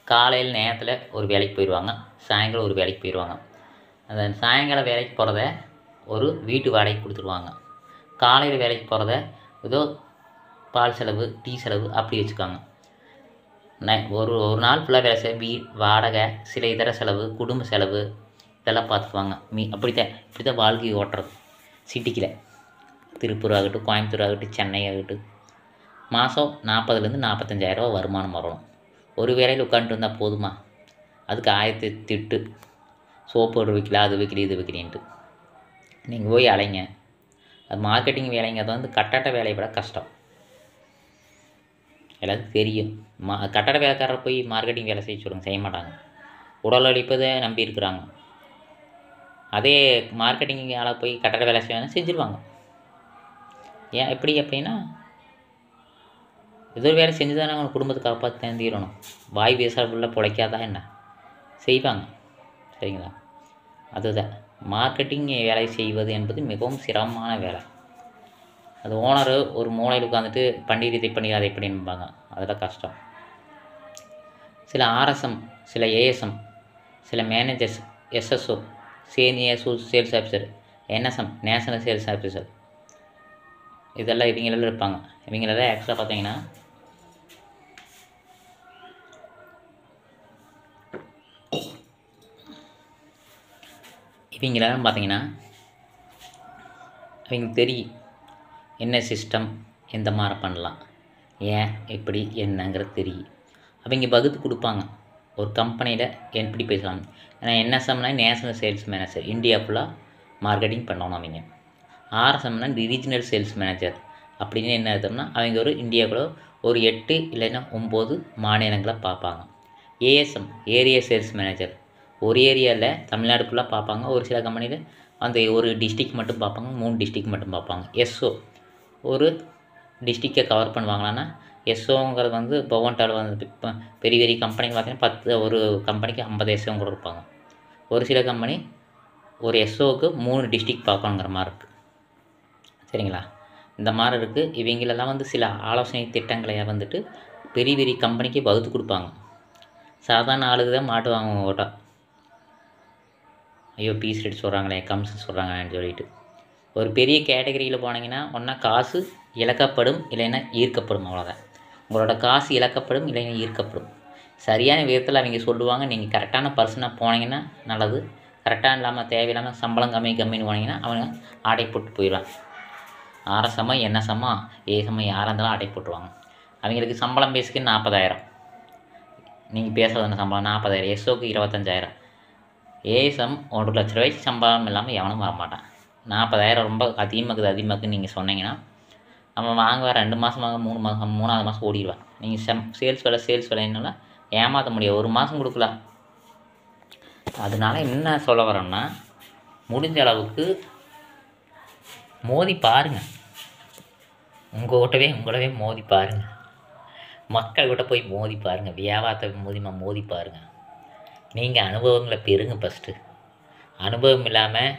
காலையில் நேரத்தில் ஒரு வேலைக்கு போயிடுவாங்க சாயங்காலம் ஒரு வேலைக்கு போயிடுவாங்க அந்த சாயங்காலம் வேலைக்கு போகிறத ஒரு வீட்டு வாடகைக்கு கொடுத்துருவாங்க காலையில் வேலைக்கு போகிறத ஏதோ பால் செலவு டீ செலவு அப்படி வச்சுக்காங்க நை ஒரு ஒரு நாள் ஃபுல்லாக வேலை செய்ய வீ வாடகை சில இதர செலவு குடும்ப செலவு இதெல்லாம் பார்த்துக்குவாங்க மீ அப்படித்தான் இப்படி தான் வாழ்க்கை ஓட்டுறது சிட்டிக்கில் திருப்பூர் ஆகட்டும் கோயம்புத்தூர் ஆகட்டும் சென்னை ஆகட்டும் மாதம் நாற்பதுலேருந்து நாற்பத்தஞ்சாயிரரூவா வருமானம் வரணும் ஒரு வேலையில் உட்காந்துட்டு இருந்தால் போதுமா அதுக்கு ஆயிரத்தி திட்டு சோப்பு பவுடர் வைக்கல அது வைக்கல இது வைக்கலின்ட்டு நீங்கள் போய் அலைங்க அது மார்க்கெட்டிங் வேலைங்க அது வந்து கட்டாட்ட வேலையை விட கஷ்டம் எல்லாத்துக்கும் தெரியும் மா கட்டட வேலைக்காரர் போய் மார்க்கெட்டிங் வேலை செய்ய சொல்லுங்க செய்ய மாட்டாங்க உடல் அழிப்பதை நம்பி இருக்கிறாங்க அதே மார்க்கெட்டிங் ஆளை போய் கட்டட வேலை செய்யணும் செஞ்சுருவாங்க ஏன் எப்படி அப்படின்னா ஏதோ ஒரு வேலை செஞ்சு தானே அவங்க குடும்பத்தை காப்பாற்றி தான் தீரணும் வாய் பேசுறதுல பிழைக்காதா என்ன செய்வாங்க சரிங்களா அதுதான் மார்க்கெட்டிங் வேலை செய்வது என்பது மிகவும் சிரமமான வேலை அது ஓனர் ஒரு மூலையில் உட்காந்துட்டு பண்டிகை இதை பண்ணி அதை பண்ணிப்பாங்க அதெல்லாம் கஷ்டம் சில ஆர்எஸ்எம் சில ஏஎஸ்எம் சில மேனேஜர்ஸ் எஸ்எஸ்ஓ சீனியர் சூ sales officer NSM national sales officer இதெல்லாம் இவங்களெல்லாம் இருப்பாங்க இவங்களெல்லாம் ஆக்சுவலாக பார்த்தீங்கன்னா இவங்களெல்லாம் பார்த்தீங்கன்னா அவங்களுக்கு தெரியும் என்ன சிஸ்டம் எந்த மாதிரி பண்ணலாம் ஏன் எப்படி என்னங்கிறது தெரியும் அவங்க வகுத்து கொடுப்பாங்க ஒரு கம்பெனியில் எப்படி பேசலாம் ஏன்னா என்எஸ்எம்னா நேஷனல் சேல்ஸ் மேனேஜர் இந்தியா ஃபுல்லாக மார்க்கெட்டிங் பண்ணணும் அவங்க ஆர்எஸ்எம்னா ரீஜனல் சேல்ஸ் மேனேஜர் அப்படின்னு என்ன அர்த்தம்னா அவங்க ஒரு இந்தியாவுக்குள்ள ஒரு எட்டு இல்லைன்னா ஒம்பது மாநிலங்களை பார்ப்பாங்க ஏஎஸ்எம் ஏரியா சேல்ஸ் மேனேஜர் ஒரு ஏரியாவில் தமிழ்நாடு ஃபுல்லாக பார்ப்பாங்க ஒரு சில கம்பெனியில் அந்த ஒரு டிஸ்ட்ரிக் மட்டும் பார்ப்பாங்க மூணு டிஸ்ட்ரிக் மட்டும் பார்ப்பாங்க எஸ்ஓ ஒரு டிஸ்ட்ரிக்டை கவர் பண்ணுவாங்களான்னா எஸ்ஓங்கிறது வந்து பவன்டால் வந்து இப்போ பெரிய பெரிய கம்பெனிக்கு பார்த்தீங்கன்னா பத்து ஒரு கம்பெனிக்கு ஐம்பது எஸ்ஓ கூட இருப்பாங்க ஒரு சில கம்பெனி ஒரு எஸ்ஓவுக்கு மூணு டிஸ்ட்ரிக் பார்க்கணுங்கிற மாதிரி இருக்குது சரிங்களா இந்த மாதிரி இருக்குது இவங்களெல்லாம் வந்து சில ஆலோசனை திட்டங்களை வந்துட்டு பெரிய பெரிய கம்பெனிக்கு வகுத்து கொடுப்பாங்க சாதாரண ஆளுக்கு தான் மாட்டுவாங்க அவங்க ஓட்டா ஐயோ பீஸ் ரேட் சொல்கிறாங்களே கம்ஸ் சொல்கிறாங்கன்னு சொல்லிட்டு ஒரு பெரிய கேட்டகரியில் போனீங்கன்னா ஒன்றா காசு இழக்கப்படும் இல்லைன்னா ஈர்க்கப்படும் அவ்வளோதான் உங்களோட காசு இழக்கப்படும் இல்லைன்னா ஈர்க்கப்படும் சரியான விதத்தில் அவங்க சொல்லுவாங்க நீங்கள் கரெக்டான பர்சனாக போனீங்கன்னா நல்லது கரெக்டாக இல்லாமல் தேவையில்லாமல் சம்பளம் கம்மி கம்மின்னு போனீங்கன்னா அவங்க ஆடை போட்டு போயிடுவாங்க ஆர்எஸ்எம்மா என்எஸ்எம்மா ஏஎஸ்எம்மா யாராக இருந்தாலும் ஆடை போட்டுருவாங்க அவங்களுக்கு சம்பளம் பேசிக்கு நாற்பதாயிரம் நீங்கள் பேசுறது சம்பளம் நாற்பதாயிரம் எஸ்ஓக்கு இருபத்தஞ்சாயிரம் ஏஎஸ்எம் ஒரு லட்ச ரூபாய்க்கு சம்பளம் இல்லாமல் எவனும் வரமாட்டான் நாற்பதாயிரம் ரொம்ப அதிகமாக்குது அதிகமாக்குன்னு நீங்கள் சொன்னீங்கன்னா அவன் வாங்குவா ரெண்டு மாதம் வாங்க மூணு மாதம் மூணாவது மாதம் ஓடிடுவான் நீங்கள் செம் சேல்ஸ் வேலை சேல்ஸ் வேலைன்னால ஏமாற்ற முடியாது ஒரு மாதம் கொடுக்கலாம் அதனால என்ன சொல்ல வரோன்னா முடிஞ்ச அளவுக்கு மோதி பாருங்க உங்கள் கூட்டவே உங்களவே மோதி பாருங்க மக்கள் கிட்ட போய் மோதி பாருங்க வியாபாரத்தை மோதிமா மோதி பாருங்க நீங்கள் அனுபவங்களை பெறுங்க ஃபஸ்ட்டு அனுபவம் இல்லாமல்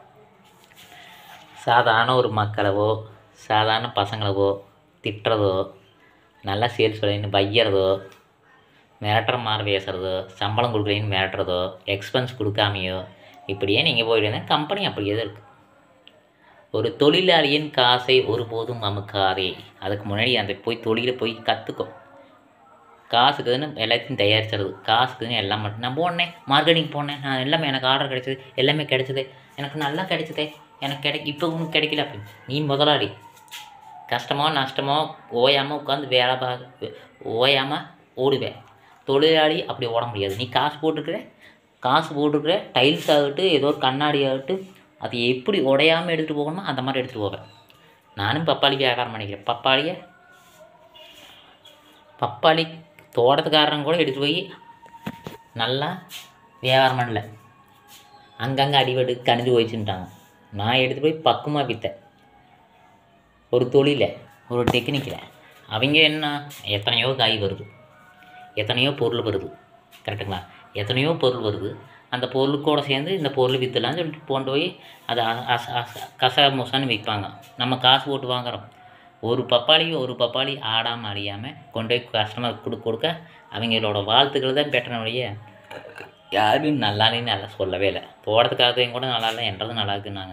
சாதாரண ஒரு மக்களவோ சாதாரண பசங்களவோ திட்டுறதோ நல்லா சேல்ஸ் வேலைன்னு வையறதோ மிரட்டுற மாதிரி பேசுகிறதோ சம்பளம் கொடுக்கலைன்னு மிரட்டுறதோ எக்ஸ்பென்ஸ் கொடுக்காமையோ இப்படியே நீங்கள் போயிட்டு கம்பெனி அப்படியே தான் இருக்குது ஒரு தொழிலாளியின் காசை ஒருபோதும் அமுக்காதே அதுக்கு முன்னாடி அந்த போய் தொழிலை போய் கற்றுக்கோ காசுக்குன்னு எல்லாத்தையும் தயாரிச்சிடுறது காசுக்குன்னு எல்லாம் மட்டும் நான் போனேன் மார்க்கெட்டிங் போனேன் நான் எல்லாமே எனக்கு ஆர்டர் கிடைச்சது எல்லாமே கிடைச்சது எனக்கு நல்லா கிடைச்சதே எனக்கு கிடை இப்போ உனக்கு கிடைக்கல அப்படி நீ முதலாளி கஷ்டமோ நஷ்டமோ ஓயாமல் உட்காந்து வேலை பார்க்க ஓயாமல் ஓடுவேன் தொழிலாளி அப்படி ஓட முடியாது நீ காசு போட்டுருக்குற காசு போட்டுருக்குற டைல்ஸ் ஆகட்டும் ஏதோ ஒரு கண்ணாடி ஆகட்டும் அது எப்படி உடையாமல் எடுத்துகிட்டு போகணுமோ அந்த மாதிரி எடுத்துகிட்டு போவேன் நானும் பப்பாளி வியாபாரம் பண்ணிக்கிறேன் பப்பாளியை பப்பாளி தோட்டத்துக்காரன் கூட எடுத்துகிட்டு போய் நல்லா வியாபாரம் பண்ணல அங்கங்கே அடிபட்டு கணிஞ்சு போயிடுச்சுன்ட்டாங்க நான் எடுத்து போய் பக்குவமாக விற்றேன் ஒரு தொழிலை ஒரு டெக்னிக்கில் அவங்க என்ன எத்தனையோ காய் வருது எத்தனையோ பொருள் வருது கரெக்டுங்களா எத்தனையோ பொருள் வருது அந்த பொருளுக்கூட சேர்ந்து இந்த பொருள் விற்றுலான்னு சொல்லிட்டு கொண்டு போய் அதை அ- அச- அச- கச முசான்னு விற்பாங்க நம்ம காசு போட்டு வாங்குறோம் ஒரு பப்பாளி ஒரு பப்பாளி ஆடாமல் அழியாமல் கொண்டு போய் கஸ்டமர் கொடுக்க கொடுக்க அவங்களோட வாழ்த்துக்கள் தான் பெட்டன வழிய யாரும் நல்லா இல்லைன்னு நல்லா சொல்லவே இல்லை போடுறதுக்காகத்தையும் கூட நல்லா இல்லை என்றதும் நல்லா இருக்குன்னாங்க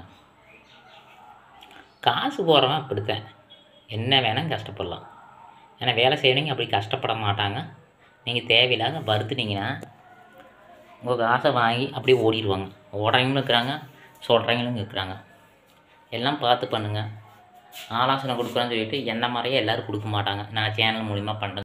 காசு போகிறவன் அப்படித்தான் என்ன வேணால் கஷ்டப்படலாம் ஏன்னா வேலை செய்யணுங்க அப்படி கஷ்டப்பட மாட்டாங்க நீங்கள் தேவையில்லாத வருத்துனீங்கன்னா உங்கள் காசை வாங்கி அப்படியே ஓடிடுவாங்க ஓடுறவங்களும் இருக்கிறாங்க சொல்கிறவங்களும் இருக்கிறாங்க எல்லாம் பார்த்து பண்ணுங்கள் ஆலோசனை கொடுக்குறேன்னு சொல்லிட்டு என்ன மாதிரியே எல்லோரும் கொடுக்க மாட்டாங்க நான் சேனல் மூலிமா பண்ணுறேன்